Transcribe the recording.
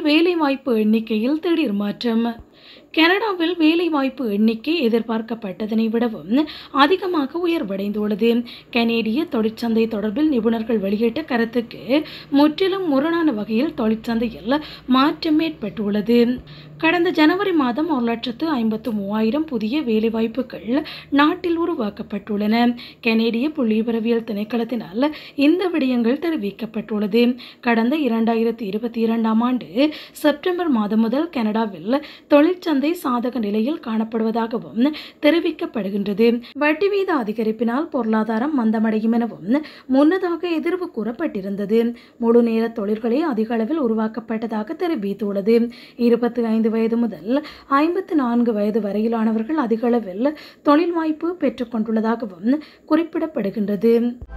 வேலைவாய்ப்பு எண்ணிக்கையில் திடீர் மாற்றம் கனடாவில் வேலைவாய்ப்பு எண்ணிக்கை எதிர்பார்க்கப்பட்டதனை விடவும் அதிகமாக உயர்வடைந்துள்ளது கனேடிய தொழிற்சந்தை தொடர்பில் நிபுணர்கள் வெளியிட்ட கருத்துக்கு முற்றிலும் முரணான வகையில் தொழிற்சந்தையில் மாற்றம் ஏற்பட்டுள்ளது கடந்த ஜனவரி மாதம் ஒரு லட்சத்து ஐம்பத்து மூவாயிரம் புதிய வேலைவாய்ப்புகள் நாட்டில் உருவாக்கப்பட்டுள்ளன கனேடிய புள்ளிவிவரவியல் திணைக்களத்தினால் இந்த விடயங்கள் தெரிவிக்கப்பட்டுள்ளது கடந்த இரண்டாயிரத்தி இருபத்தி இரண்டாம் ஆண்டு செப்டம்பர் மாதம் முதல் கனடாவில் தொழிற்சந்தை சாதக நிலையில் காணப்படுவதாகவும் தெரிவிக்கப்படுகின்றது வட்டி வீத அதிகரிப்பினால் பொருளாதாரம் மந்தமடையும் எனவும் முன்னதாக எதிர்வு கூறப்பட்டிருந்தது முழு நேர தொழில்களே அதிக அளவில் உருவாக்கப்பட்டதாக தெரிவித்துள்ளது இருபத்தி ஐந்து வயது முதல் ஐம்பத்து நான்கு வயது வரையிலானவர்கள் அதிக அளவில் தொழில் வாய்ப்பு பெற்றுக்கொண்டுள்ளதாகவும் குறிப்பிடப்படுகின்றது